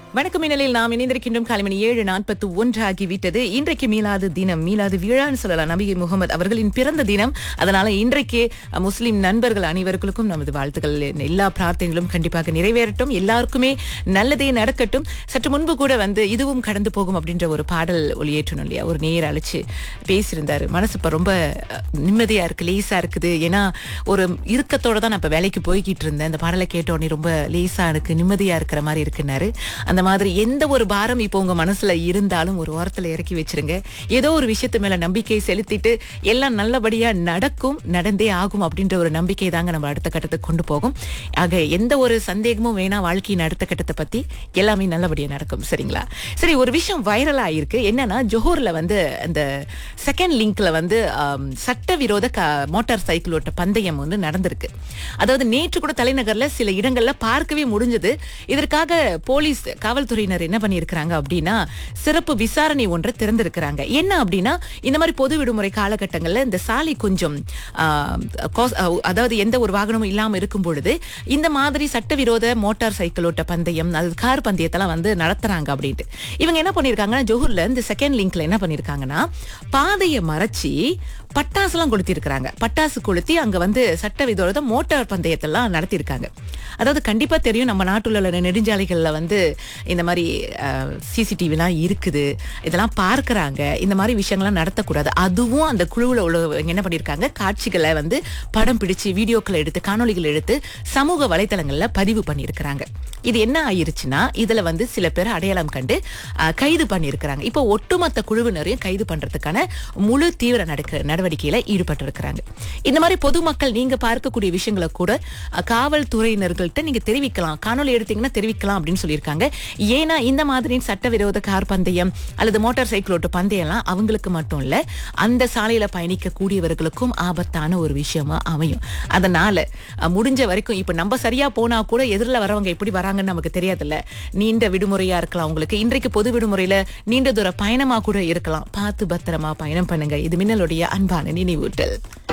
வணக்கம் மின்னலில் நாம் இணைந்திருக்கின்றோம் காலை மணி ஏழு நாற்பத்து ஒன்று ஆகிவிட்டது இன்றைக்கு மீலாது தினம் மீலாது விழான்னு சொல்லலாம் நபி முகமது அவர்களின் பிறந்த தினம் அதனால இன்றைக்கு அஹ், முஸ்லிம் நண்பர்கள் அனைவருக்கும் நமது வாழ்த்துக்கள் எல்லா பிரார்த்தனைகளும் கண்டிப்பாக நிறைவேறட்டும் எல்லாருக்குமே நல்லதே நடக்கட்டும் சற்று முன்பு கூட வந்து இதுவும் கடந்து போகும் அப்படின்ற ஒரு பாடல் ஒளியேற்றணும் இல்லையா ஒரு நேர் அழைச்சு பேசியிருந்தாரு மனசு இப்ப ரொம்ப அஹ், நிம்மதியா இருக்கு லேசா இருக்குது ஏன்னா ஒரு இறுக்கத்தோட தான் நான் இப்ப வேலைக்கு போய்கிட்டு இருந்தேன் இந்த பாடலை கேட்ட உடனே ரொம்ப லேசா இருக்கு நிம்மதியா இருக்கிற மாதிரி இருக்குன்னாரு அந்த மாதிரி எந்த ஒரு பாரம் இப்போ உங்க மனசுல இருந்தாலும் ஒரு ஓரத்துல இறக்கி வச்சிருங்க ஏதோ ஒரு விஷயத்து மேல நம்பிக்கை செலுத்திட்டு எல்லாம் நல்லபடியா நடக்கும் நடந்தே ஆகும் அப்படின்ற ஒரு நம்பிக்கை தாங்க நம்ம அடுத்த கட்டத்துக்கு கொண்டு போகும் ஆக எந்த ஒரு சந்தேகமும் வேணா வாழ்க்கையின் அடுத்த கட்டத்தை பத்தி எல்லாமே நல்லபடியா நடக்கும் சரிங்களா சரி ஒரு விஷயம் வைரல் ஆயிருக்கு என்னன்னா ஜோஹர்ல வந்து அந்த செகண்ட் லிங்க்ல வந்து ஆம், சட்டவிரோத க- மோட்டார் சைக்கிள் ஓட்ட பந்தயம் வந்து நடந்திருக்கு அதாவது நேற்று கூட தலைநகர்ல சில இடங்கள்ல பார்க்கவே முடிஞ்சது இதற்காக போலீஸ் காவல்துறையினர் என்ன பண்ணியிருக்கிறாங்க அப்படின்னா சிறப்பு விசாரணை ஒன்றை திறந்திருக்கிறாங்க என்ன அப்படின்னா இந்த மாதிரி பொது விடுமுறை காலகட்டங்கள்ல இந்த சாலை கொஞ்சம் ஆ, கோஸ்- ஆ, அதாவது எந்த ஒரு வாகனமும் இல்லாம இருக்கும் பொழுது இந்த மாதிரி சட்டவிரோத மோட்டார் சைக்கிள் ஓட்ட பந்தயம் அது கார் பந்தயத்தெல்லாம் வந்து நடத்துறாங்க அப்படின்ட்டு இவங்க என்ன பண்ணிருக்காங்கன்னா ஜோஹர்ல இந்த செகண்ட் லிங்க்ல என்ன பண்ணிருக்காங்கன்னா பாதையை மறைச்சி பட்டாசுலாம் கொளுத்திருக்கிறாங்க பட்டாசு கொளுத்தி அங்க வந்து சட்டவிரோத மோட்டார் பந்தயத்தெல்லாம் நடத்தியிருக்காங்க அதாவது கண்டிப்பா தெரியும் நம்ம நாட்டுல உள்ள நெடுஞ்சாலைகள்ல வந்து இந்த மாதிரி சிசிடிவிலாம் இருக்குது இதெல்லாம் பார்க்கறாங்க இந்த மாதிரி விஷயங்கள்லாம் நடத்தக்கூடாது அதுவும் அந்த குழுவுல உள்ளவங்க என்ன பண்ணிருக்காங்க காட்சிகளை வந்து படம் பிடிச்சு வீடியோக்களை எடுத்து காணொளிகள் எடுத்து சமூக வலைத்தளங்கள்ல பதிவு பண்ணியிருக்கிறாங்க இது என்ன ஆயிருச்சுன்னா இதுல வந்து சில பேர் அடையாளம் கண்டு அஹ், கைது பண்ணியிருக்கிறாங்க இப்போ ஒட்டுமொத்த குழுவினரையும் கைது பண்றதுக்கான முழு தீவிர நடக்க நடவடிக்கையில ஈடுபட்டு இருக்கிறாங்க இந்த மாதிரி பொதுமக்கள் நீங்க பார்க்கக்கூடிய விஷயங்களை கூட அஹ், காவல்துறையினர்கள்ட்ட நீங்க தெரிவிக்கலாம் காணொளி எடுத்தீங்கன்னா தெரிவிக்கலாம் அப்படின்னு சொல்லியிருக்காங்க ஏன்னா இந்த மாதிரி சட்டவிரோத கார் பந்தயம் அல்லது மோட்டார் சைக்கிள் ஓட்டு பந்தயம்லாம் அவங்களுக்கு மட்டும் இல்ல அந்த சாலையில பயணிக்க கூடியவர்களுக்கும் ஆபத்தான ஒரு விஷயமா அமையும் அதனால அஹ், முடிஞ்ச வரைக்கும் இப்ப நம்ம சரியா போனா கூட எதிரில் வரவங்க எப்படி வராங்கன்னு நமக்கு தெரியாதுல்ல நீண்ட விடுமுறையா இருக்கலாம் உங்களுக்கு இன்றைக்கு பொது விடுமுறையில நீண்ட தூர பயணமா கூட இருக்கலாம் பார்த்து பத்திரமா பயணம் பண்ணுங்க இது மின்னலுடைய அன்பான நினைவூட்டல்